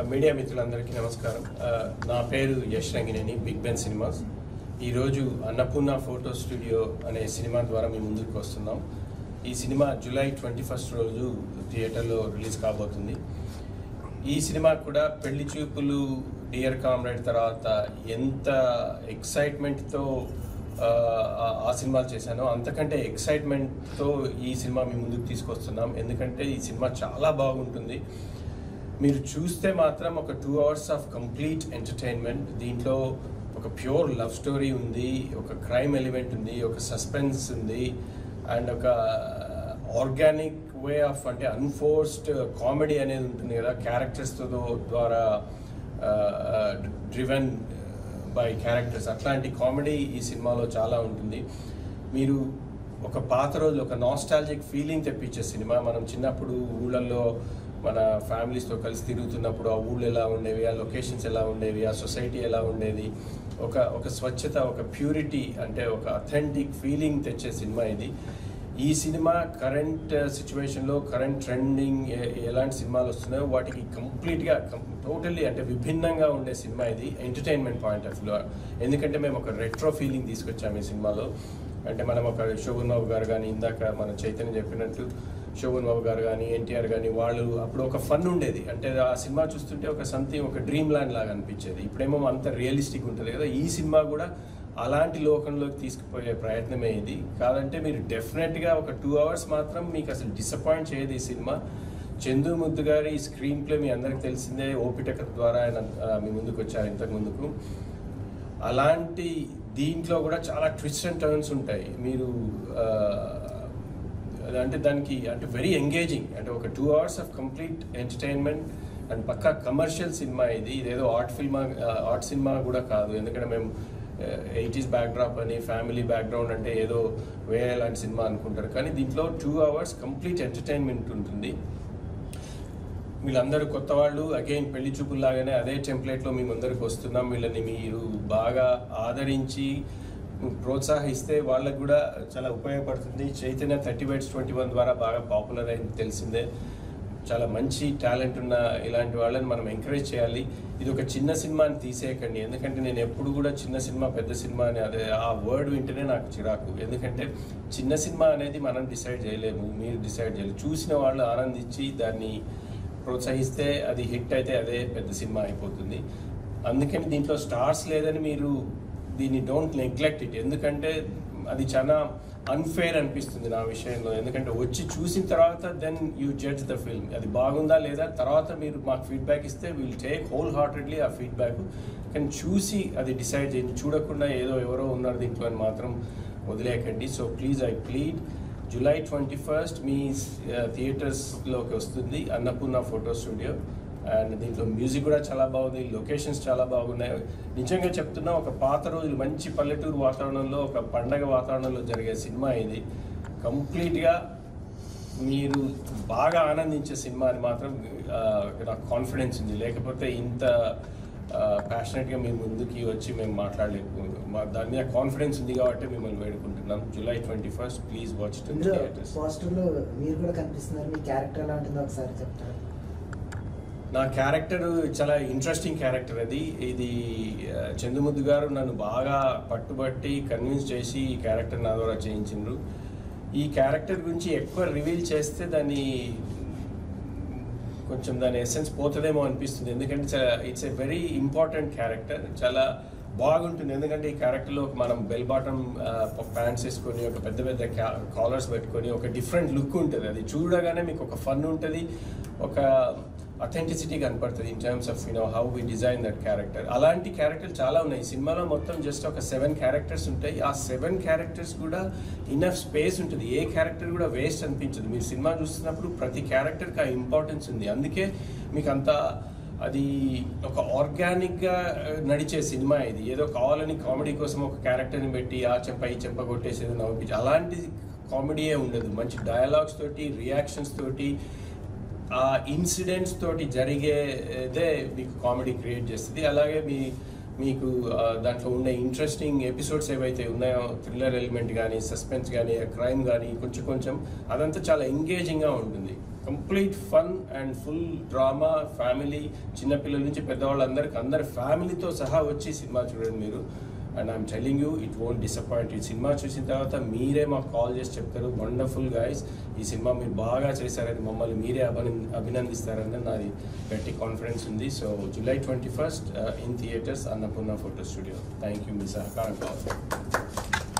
media మిత్రులందరికీ నమస్కారం ఆ, నా పేరు Yash Rangineni Big Ben Cinemas ఈరోజు అన్నపూర్ణ ఫోటో స్టూడియో అనే సినిమా ద్వారా మీ ముందుకు వస్తున్నాం ఈ సినిమా జూలై ట్వంటీ ఫస్ట్ రోజు థియేటర్లో రిలీజ్ కాబోతుంది ఈ సినిమా కూడా పెళ్లి చూపులు డియర్ కామ్రేడ్ తర్వాత ఎంత ఎక్సైట్మెంట్తో ఆ సినిమాలు చేశానో అంతకంటే ఎక్సైట్మెంట్తో ఈ సినిమా మీ ముందుకు తీసుకొస్తున్నాం ఎందుకంటే ఈ సినిమా చాలా బాగుంటుంది మీరు చూస్తే మాత్రం ఒక two hours of complete entertainment దీంట్లో ఒక ప్యూర్ లవ్ స్టోరీ ఉంది ఒక క్రైమ్ ఎలిమెంట్ ఉంది ఒక సస్పెన్స్ ఉంది అండ్ ఒక ఆర్గానిక్ వే ఆఫ్ అంటే అన్ఫోర్స్డ్ కామెడీ అనేది ఉంటుంది కదా క్యారెక్టర్స్ ద్వారా డ్రివెన్ బై క్యారెక్టర్స్ అట్లాంటి కామెడీ ఈ సినిమాలో చాలా ఉంటుంది మీరు ఒక పాత రోజు ఒక నాస్టాలజిక్ ఫీలింగ్ తెప్పించే సినిమా మనం చిన్నప్పుడు ఊళ్ళల్లో మన ఫ్యామిలీస్తో కలిసి తిరుగుతున్నప్పుడు ఆ ఊళ్ళు ఎలా ఉండేవి ఆ లొకేషన్స్ ఎలా ఉండేవి ఆ సొసైటీ ఎలా ఉండేది ఒక ఒక స్వచ్ఛత ఒక ప్యూరిటీ అంటే ఒక అథెంటిక్ ఫీలింగ్ తెచ్చే సినిమా ఇది ఈ సినిమా కరెంట్ సిచ్యువేషన్లో కరెంట్ ట్రెండింగ్ ఎలాంటి సినిమాలు వస్తున్నాయో వాటికి కంప్లీట్గా టోటల్లీ అంటే విభిన్నంగా ఉండే సినిమా ఇది ఎంటర్టైన్మెంట్ పాయింట్ ఆఫ్ వ్యూ ఎందుకంటే మేము ఒక రెట్రో ఫీలింగ్ తీసుకొచ్చాము ఈ సినిమాలో అంటే మనం ఒక శోభన్ బాబు గారు కానీ ఇందాక మన చైతన్య చెప్పినట్టు శోభన్ బాబు గారు కానీ ఎన్టీఆర్ కానీ వాళ్ళు అప్పుడు ఒక ఫన్ ఉండేది అంటే ఆ సినిమా చూస్తుంటే ఒక సంథింగ్ ఒక డ్రీమ్ ల్యాండ్ లాగా అనిపించేది ఇప్పుడేమో అంత రియలిస్టిక్ ఉంటుంది కదా ఈ సినిమా కూడా అలాంటి లోకంలోకి తీసుకుపోయే ప్రయత్నమే ఇది కాదంటే మీరు డెఫినెట్గా ఒక టూ అవర్స్ మాత్రం మీకు అసలు డిసప్పాయింట్ చేయదు ఈ సినిమా చందు ముద్దు గారి స్క్రీన్ ప్లే మీ అందరికి తెలిసిందే ఓపిటక ద్వారా ఆయన ఆ, మీ ముందుకు వచ్చారు ఇంతకు ముందుకు అలాంటి దీంట్లో కూడా చాలా ట్విస్ట్ అండ్ టర్న్స్ ఉంటాయి మీరు ఆ, అంటే దానికి అంటే వెరీ ఎంగేజింగ్ అంటే ఒక two hours of complete entertainment and పక్కా కమర్షియల్ సినిమా ఇది ఇదేదో ఆర్ట్ ఫిల్మ్ ఆర్ట్ సినిమా కూడా కాదు ఎందుకంటే మేము ఎయిటీస్ బ్యాక్డ్రాప్ అని ఫ్యామిలీ బ్యాక్గ్రౌండ్ అంటే ఏదో వేరే లాంటి సినిమా అనుకుంటారు కానీ దీంట్లో టూ అవర్స్ కంప్లీట్ ఎంటర్టైన్మెంట్ ఉంటుంది వీళ్ళందరూ కొత్త వాళ్ళు అగైన్ పెళ్లి చూపుల్లాగానే అదే టెంప్లెట్లో మీ ముందరికి వస్తున్నాం వీళ్ళని మీరు బాగా ఆదరించి ప్రోత్సహిస్తే వాళ్ళకు కూడా చాలా ఉపయోగపడుతుంది Chaitanya thirty bytes twenty one ద్వారా బాగా పాపులర్ అయింది తెలిసిందే చాలా మంచి టాలెంట్ ఉన్న ఇలాంటి వాళ్ళని మనం ఎంకరేజ్ చేయాలి ఇది ఒక చిన్న సినిమా అని తీసేయకండి ఎందుకంటే నేను ఎప్పుడు కూడా చిన్న సినిమా పెద్ద సినిమా అని అదే ఆ వర్డ్ వింటేనే నాకు చిరాకు ఎందుకంటే చిన్న సినిమా అనేది మనం డిసైడ్ చేయలేము మీరు డిసైడ్ చేయలేము చూసిన వాళ్ళు ఆనందించి దాన్ని ప్రోత్సహిస్తే అది హిట్ అయితే అదే పెద్ద సినిమా అయిపోతుంది అందుకని దీంట్లో స్టార్స్ లేదని మీరు దీన్ని డోంట్ నెగ్లెక్ట్ ఇట్ ఎందుకంటే అది చాలా అన్ఫేర్ అనిపిస్తుంది నా విషయంలో ఎందుకంటే వచ్చి చూసిన తర్వాత then you judge the film అది బాగుందా లేదా తర్వాత మీరు మాకు ఫీడ్బ్యాక్ ఇస్తే విల్ టేక్ హోల్ హార్టెడ్లీ ఆ ఫీడ్బ్యాక్ కానీ చూసి అది డిసైడ్ చేయండి చూడకుండా ఏదో ఎవరో ఉన్నారు దీంట్లో అని మాత్రం వదిలేయకండి so please I plead July twenty first మీ థియేటర్స్లోకి వస్తుంది అన్నపూర్ణ ఫోటో స్టూడియో అండ్ దీంట్లో మ్యూజిక్ కూడా చాలా బాగుంది లొకేషన్స్ చాలా బాగున్నాయి నిజంగా చెప్తున్నా ఒక పాత రోజులు మంచి పల్లెటూరు వాతావరణంలో ఒక పండగ వాతావరణంలో జరిగే సినిమా ఇది కంప్లీట్గా మీరు బాగా ఆనందించే సినిమా అని మాత్రం ఆ, నాకు కాన్ఫిడెన్స్ ఉంది లేకపోతే ఇంత ప్యాషనెట్గా మీ ముందుకి వచ్చి మేము మాట్లాడలేకపో మా దాని మీద కాన్ఫిడెన్స్ ఉంది కాబట్టి మిమ్మల్ని వేడుకుంటున్నాం July twenty first please watch it in ఇందులో థియేటర్స్ పోస్టర్ లో మీరు కూడా కనిపిస్తున్నారు మీ క్యారెక్టర్ ఎలా ఉంటుందో ఒకసారి చెప్తారా నా క్యారెక్టర్ చాలా ఇంట్రెస్టింగ్ క్యారెక్టర్ అది ఇది ఆ, చందుముద్దు గారు నన్ను బాగా పట్టుబట్టి కన్విన్స్ చేసి ఈ క్యారెక్టర్ నా ద్వారా చేయించిండ్రు ఈ క్యారెక్టర్ గురించి ఎక్కువ రివీల్ చేస్తే దాన్ని కొంచెం దాని ఎసెన్స్ పోతుందేమో అనిపిస్తుంది ఎందుకంటే it's a very important character చాలా బాగుంటుంది ఎందుకంటే ఈ క్యారెక్టర్లో మనం బెల్ బాటమ్ ప్యాంట్స్ వేసుకొని ఒక పెద్ద పెద్ద కాలర్స్ పెట్టుకొని ఒక డిఫరెంట్ లుక్ ఉంటుంది అది చూడగానే మీకు ఒక ఫన్ ఉంటుంది ఒక అథెంటిసిటీ కనపడుతుంది in terms of you know how we design that character అలాంటి క్యారెక్టర్ చాలా ఉన్నాయి ఈ సినిమాలో మొత్తం జస్ట్ ఒక సెవెన్ క్యారెక్టర్స్ ఉంటాయి ఆ సెవెన్ క్యారెక్టర్స్ కూడా ఇన్నఫ్ స్పేస్ ఉంటుంది ఏ క్యారెక్టర్ కూడా వేస్ట్ అనిపించదు మీరు సినిమా చూస్తున్నప్పుడు ప్రతి క్యారెక్టర్కి ఆ ఇంపార్టెన్స్ ఉంది అందుకే మీకు అంత అది ఒక ఆర్గానిక్గా నడిచే సినిమా ఇది ఏదో కావాలని కామెడీ కోసం ఒక క్యారెక్టర్ని పెట్టి ఆ చెంప ఈ చెంప కొట్టేసేది నవ్వించి అలాంటి కామెడీయే ఉండదు మంచి డయలాగ్స్ తోటి రియాక్షన్స్ తోటి ఆ ఇన్సిడెంట్స్ తోటి జరిగేదే మీకు కామెడీ క్రియేట్ చేస్తుంది అలాగే మీ మీకు ఆ, దాంట్లో ఉండే ఇంట్రెస్టింగ్ ఎపిసోడ్స్ ఏవైతే ఉన్నాయో థ్రిల్లర్ ఎలిమెంట్ కానీ సస్పెన్స్ కానీ క్రైమ్ కానీ కొంచెం కొంచెం అదంతా చాలా ఎంగేజింగ్గా ఉంటుంది complete fun and full drama family చిన్నపిల్లల నుంచి పెద్దవాళ్ళందరికీ అందరి ఫ్యామిలీతో సహా వచ్చి సినిమా చూడండి మీరు and I'm telling you it won't disappoint ఈ సినిమా చూసిన తర్వాత మీరే మాకు కాల్ చేసి చెప్తారు వండర్ఫుల్ గైస్ ఈ సినిమా మీరు బాగా చేశారని మమ్మల్ని మీరే అభిన అభినందిస్తారని నాది గట్టి కాన్ఫిడెన్స్ ఉంది so July twenty first in theatres Annapurna photo studio thank you మీ సహకారం